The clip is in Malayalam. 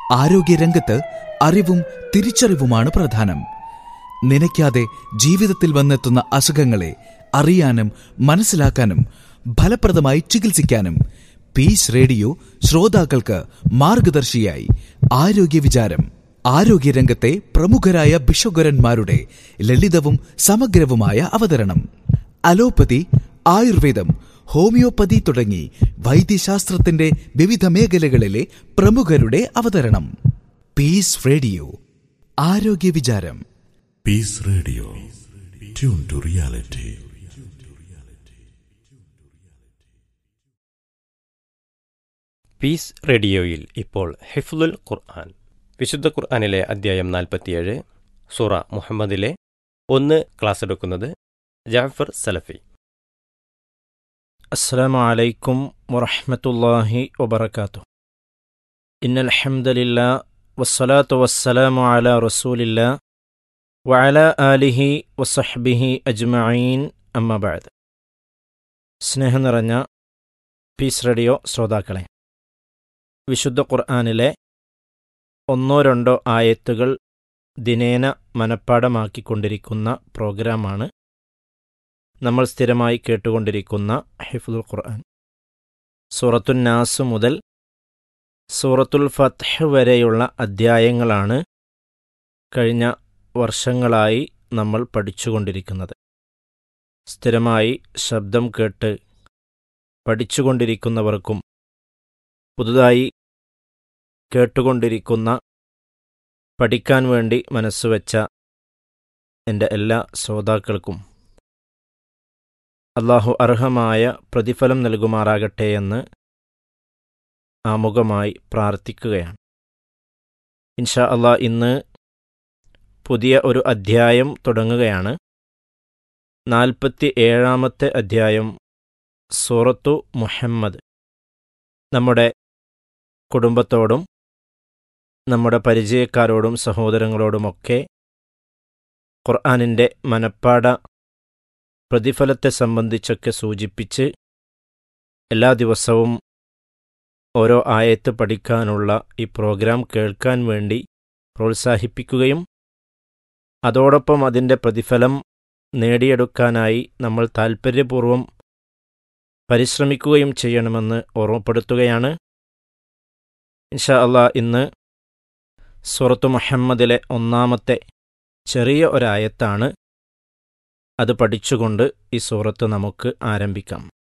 ആരോഗ്യരംഗത്ത് അറിവും തിരിച്ചറിവുമാണ് പ്രധാനം നനയ്ക്കാതെ ജീവിതത്തിൽ വന്നെത്തുന്ന അസുഖങ്ങളെ അറിയാനും മനസ്സിലാക്കാനും ഫലപ്രദമായി ചികിത്സിക്കാനും പീസ് റേഡിയോ ശ്രോതാക്കൾക്ക് മാർഗദർശിയായി ആരോഗ്യ വിചാരം ആരോഗ്യരംഗത്തെ പ്രമുഖരായ ഭിഷഗ്വരന്മാരുടെ ലളിതവും സമഗ്രവുമായ അവതരണം അലോപ്പതി ആയുർവേദം ഹോമിയോപ്പതി തുടങ്ങി വൈദ്യശാസ്ത്രത്തിന്റെ വിവിധ മേഖലകളിലെ പ്രമുഖരുടെ അവതരണം പീസ് റേഡിയോ ആരോഗ്യ വിചാരം Peace Radio. Tune to reality. Peace റേഡിയോയിൽ ഇപ്പോൾ ഹിഫ്ലുൽ ഖുർആൻ വിശുദ്ധ ഖുർആനിലെ അദ്ധ്യായം നാൽപ്പത്തിയേഴ് സൂറ മുഹമ്മദിലെ ഒന്ന് ക്ലാസ് എടുക്കുന്നത് ജാഫർ സലഫി السلام عليكم ورحمة الله وبركاته إن الحمد لله والصلاة والسلام على رسول الله وعلى آله وصحبه أجمعين أما بعد സ്നേഹം നിറഞ്ഞ പീസ് റേഡിയോ ശ്രോതാക്കളെ വിശുദ്ധ ഖുർആനിലെ ഒന്നോ രണ്ടോ ആയത്തുകൾ ദിനേന മനഃപ്പാടമാക്കിക്കൊണ്ടിരിക്കുന്ന പ്രോഗ്രാമാണ് നമ്മൾ സ്ഥിരമായി കേട്ടുകൊണ്ടിരിക്കുന്ന ഹിഫ്ലുൽ ഖുർആൻ സൂറത്തുൻ നാസ് മുതൽ സൂറത്തുൽ ഫത്ഹ് വരെയുള്ള അധ്യായങ്ങളാണ് കഴിഞ്ഞ വർഷങ്ങളായി നമ്മൾ പഠിച്ചുകൊണ്ടിരിക്കുന്നത് സ്ഥിരമായി ശബ്ദം കേട്ട് പഠിച്ചുകൊണ്ടിരിക്കുന്നവർക്കും പുതുതായി കേട്ടുകൊണ്ടിരിക്കുന്ന പഠിക്കാൻ വേണ്ടി മനസ്സുവെച്ച എൻ്റെ എല്ലാ ശ്രോതാക്കൾക്കും അള്ളാഹു അർഹമായ പ്രതിഫലം നൽകുമാറാകട്ടെ എന്ന് ആമുഖമായി പ്രാർത്ഥിക്കുകയാണ് ഇൻഷാ അള്ളാ ഇന്ന് പുതിയ ഒരു അധ്യായം തുടങ്ങുകയാണ് നാൽപ്പത്തി ഏഴാമത്തെ അധ്യായം സൂറത്തു മുഹമ്മദ് നമ്മുടെ കുടുംബത്തോടും നമ്മുടെ പരിചയക്കാരോടും സഹോദരങ്ങളോടുമൊക്കെ ഖുർആാനിൻ്റെ മനപ്പാട പ്രതിഫലത്തെ സംബന്ധിച്ചൊക്കെ സൂചിപ്പിച്ച് എല്ലാ ദിവസവും ഓരോ ആയത്ത് പഠിക്കാനുള്ള ഈ പ്രോഗ്രാം കേൾക്കാൻ വേണ്ടി പ്രോത്സാഹിപ്പിക്കുകയും അതോടൊപ്പം അതിൻ്റെ പ്രതിഫലം നേടിയെടുക്കാനായി നമ്മൾ താൽപ്പര്യപൂർവം പരിശ്രമിക്കുകയും ചെയ്യണമെന്ന് ഓർമ്മപ്പെടുത്തുകയാണ് ഇൻഷാ അള്ളാ ഇന്ന് സൂറത്തു മുഹമ്മദിലെ ഒന്നാമത്തെ ചെറിയ ഒരായത്താണ് അത് പഠിച്ചുകൊണ്ട് ഈ സൂറത്ത് നമുക്ക് ആരംഭിക്കാം